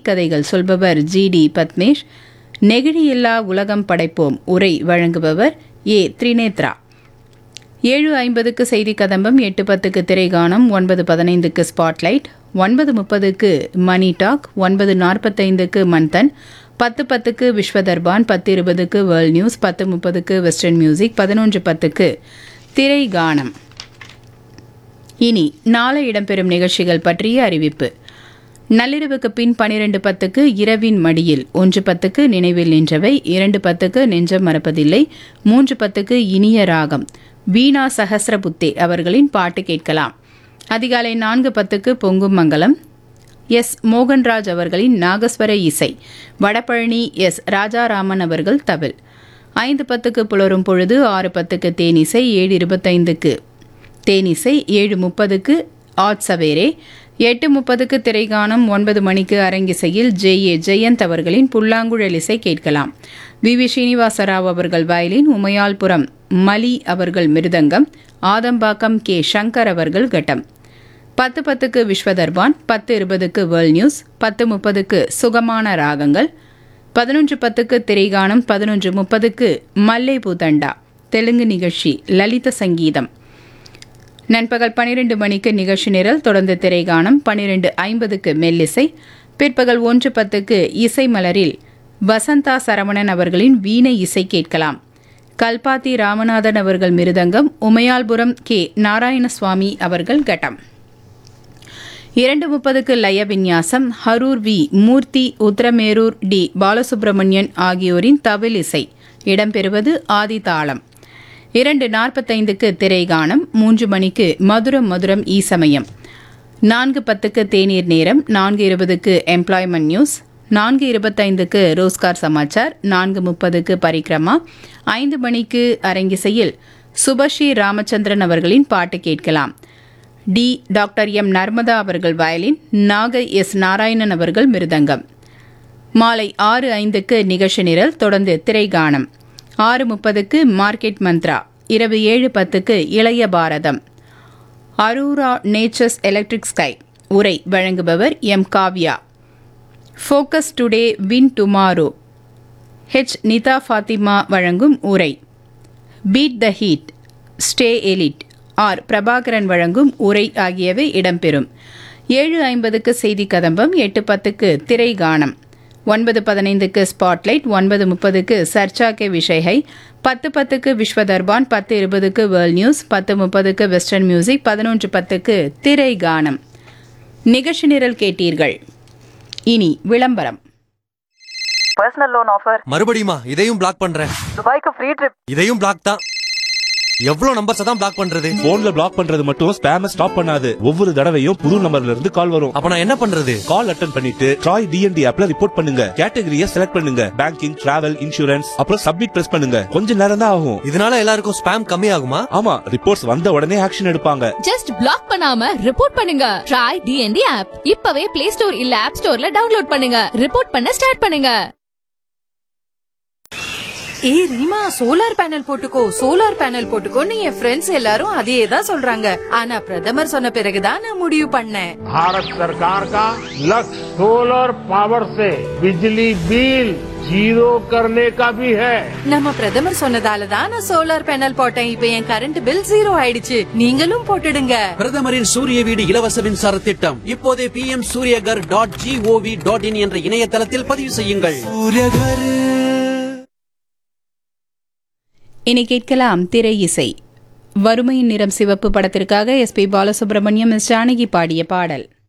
கதைகள் சொல்பவர் G T Padmesh நெகிழியில்லா உலகம் படைப்போம் உரை வழங்குபவர் ஏ திரிநேத்ரா ஏழு ஐம்பதுக்கு செய்தி கதம்பம் எட்டு பத்துக்கு திரைகானம் ஒன்பது பதினைந்துக்கு ஸ்பாட்லைட் ஒன்பது முப்பதுக்கு மணி டாக் ஒன்பது நாற்பத்தைந்துக்கு மந்தன் பத்து பத்துக்கு விஸ்வதர்பான் பத்து இருபதுக்கு வேர்ல்ட் நியூஸ் பத்து முப்பதுக்கு வெஸ்டர்ன் மியூசிக் பதினொன்று பத்துக்கு திரைகானம் இனி நாளை இடம்பெறும் நிகழ்ச்சிகள் பற்றிய அறிவிப்பு நள்ளிரவுக்கு பின் பனிரெண்டு பத்துக்கு இரவின் மடியில் ஒன்று பத்துக்கு நினைவில் நின்றவை இரண்டு பத்துக்கு நெஞ்சம் மறப்பதில்லை மூன்று பத்துக்கு இனிய ராகம் வீணா சஹஸ்ரபுத்தே அவர்களின் பாட்டு கேட்கலாம் அதிகாலை நான்கு பத்துக்கு பொங்கும் மங்கலம் எஸ் மோகன்ராஜ் அவர்களின் நாகஸ்வர இசை வடபழனி எஸ் ராஜாராமன் அவர்கள் தவில் ஐந்து பத்துக்கு புலரும் பொழுது ஆறு பத்துக்கு தேனிசை ஏழு இருபத்தைந்துக்கு தேனிசை ஏழு முப்பதுக்கு ஆட் சவேரே எட்டு முப்பதுக்கு திரைகானம் ஒன்பது மணிக்கு அரங்கிசையில் ஜே ஏ ஜெயந்த் அவர்களின் புல்லாங்குழல் இசை கேட்கலாம் வி வி ஸ்ரீனிவாசராவ் அவர்கள் வயலின் உமையால்புரம் மலி அவர்கள் மிருதங்கம் ஆதம்பாக்கம் கே சங்கர் அவர்கள் கட்டம் பத்து பத்துக்கு விஸ்வதர்பான் பத்து இருபதுக்கு வேர்ல்ட் நியூஸ் பத்து முப்பதுக்கு சுகமான ராகங்கள் பதினொன்று பத்துக்கு திரைகானம் பதினொன்று முப்பதுக்கு மல்லை பூதண்டா தெலுங்கு நிகழ்ச்சி லலித சங்கீதம் நண்பகல் பனிரெண்டு மணிக்கு நிகழ்ச்சி நிரல் தொடர்ந்து திரைகானம் பனிரெண்டு ஐம்பதுக்கு மெல்லிசை பிற்பகல் ஒன்று பத்துக்கு இசை மலரில் வசந்தா சரவணன் அவர்களின் வீணை இசை கேட்கலாம் கல்பாத்தி ராமநாதன் அவர்கள் மிருதங்கம் உமையால்புரம் கே நாராயணசுவாமி அவர்கள் கட்டம் இரண்டு முப்பதுக்கு லய விந்யாசம் ஹரூர் வி மூர்த்தி உத்தரமேரூர் டி பாலசுப்ரமணியன் ஆகியோரின் தவில் இசை இடம்பெறுவது ஆதி தாளம் இரண்டு நாற்பத்தைந்துக்கு திரைகானம் மூன்று மணிக்கு மதுரம் மதுரம் ஈசமயம் நான்கு பத்துக்கு தேநீர் நேரம் நான்கு இருபதுக்கு எம்ப்ளாய்மெண்ட் நியூஸ் நான்கு இருபத்தைந்துக்கு ரோஸ்கார் சமாச்சார் நான்கு முப்பதுக்கு பரிக்ரமா ஐந்து மணிக்கு அரங்கிசையில் சுபஸ்ரீ ராமச்சந்திரன் அவர்களின் பாட்டு கேட்கலாம் டி டாக்டர் எம் நர்மதா அவர்கள் வயலின் நாக எஸ் நாராயணன் அவர்கள் மிருதங்கம் மாலை ஆறு ஐந்துக்கு நிகழ்ச்சி நிரல் தொடர்ந்து திரைகானம் ஆறு முப்பதுக்கு மார்க்கெட் மந்த்ரா இரவு ஏழு பத்துக்கு இளைய பாரதம் அரூரா நேச்சர்ஸ் எலக்ட்ரிக் ஸ்கை உரை வழங்குபவர் M Kavya focus today win tomorrow H Nida Fathima வழங்கும் உரை beat the heat stay elite R Prabhakaran வழங்கும் உரை ஆகியவை இடம்பெறும் ஏழு ஐம்பதுக்கு செய்தி கதம்பம் எட்டு பத்துக்கு திரைகானம் ஒன்பது பதினைந்துக்கு ஸ்பாட்லைட் ஒன்பது முப்பதுக்கு சர்ச்சா கே விஷயை பத்து பத்துக்கு விஸ்வதர்பான் பத்து இருபதுக்கு வேர்ல்ட் நியூஸ் பத்து முப்பதுக்கு வெஸ்டர்ன் மியூசிக் பதினொன்று பத்துக்கு திரை கானம் நிகழ்ச்சி நிரல் கேட்டீர்கள் இனி விளம்பரம் பர்சனல் லோன் ஆஃபர் மறுபடியுமா இதையும் பிளாக் பண்றேன் துபாய்க்கு ஃப்ரீ ட்ரிப் இதையும் பிளாக் தான் எவ்வளவு நம்பர்ஸ் தான் பிளாக் பண்றது போன்ல பிளாக் பண்றது மட்டும் ஸ்பேம ஸ்டாப் பண்ணாது ஒவ்வொரு தடவையும் புது நம்பர்ல இருந்து கால் வரும் அப்ப நான் என்ன பண்றது கால் அட்டன் பண்ணிட்டு ட்ராய் டிஎன்டி ஆப்ல ரிப்போர்ட் பண்ணுங்க கேட்டகரியை செலக்ட் பண்ணுங்க பேங்கிங் டிராவல் இன்சூரன்ஸ் அப்புறம் சப்மிட் பிரஸ் பண்ணுங்க கொஞ்ச நேரம் தான் ஆகும் இதனால எல்லாருக்கும் ஸ்பேம் கம்மி ஆகுமா ஆமா ரிப்போர்ட்ஸ் வந்த உடனே ஆக்ஷன் எடுப்பாங்க ஜஸ்ட் பிளாக் பண்ணாம ரிப்போர்ட் பண்ணுங்க ட்ரை டிஎன்டி ஆப் இப்பவே பிளே ஸ்டோர் இல்ல ஆப் ஸ்டோர்ல டவுன்லோட் பண்ணுங்க ரிப்போர்ட் பண்ண ஸ்டார்ட் பண்ணுங்க ஏய் ரீமா சோலார் பேனல் போட்டுக்கோ சோலார் பேனல் போட்டுக்கோன்னு என் ஃப்ரெண்ட்ஸ் எல்லாரும் அதே தான் சொல்றாங்க ஆனா பிரதமர் சொன்ன பிறகுதான் நான் முடிவு பண்ணேன் भारत सरकार का लक्ष्य सोलर पावर से बिजली बिल जीरो करने का भी है நம்ம பிரதமர் சொன்னதால தான் நான் சோலார் பேனல் போட்டேன் இப்ப என் கரண்ட் பில் ஜீரோ ஆயிடுச்சு நீங்களும் போட்டுடுங்க பிரதமரின் சூரிய வீடு இலவச மின்சார திட்டம் இப்போதே P M Suryaghar dot G O V dot in என்ற இணையதளத்தில் பதிவு செய்யுங்கள் இனி கேட்கலாம் திரை இசை வறுமையின் நிறம் சிவப்பு படத்திற்காக S P Balasubrahmanyam S Janaki பாடிய பாடல்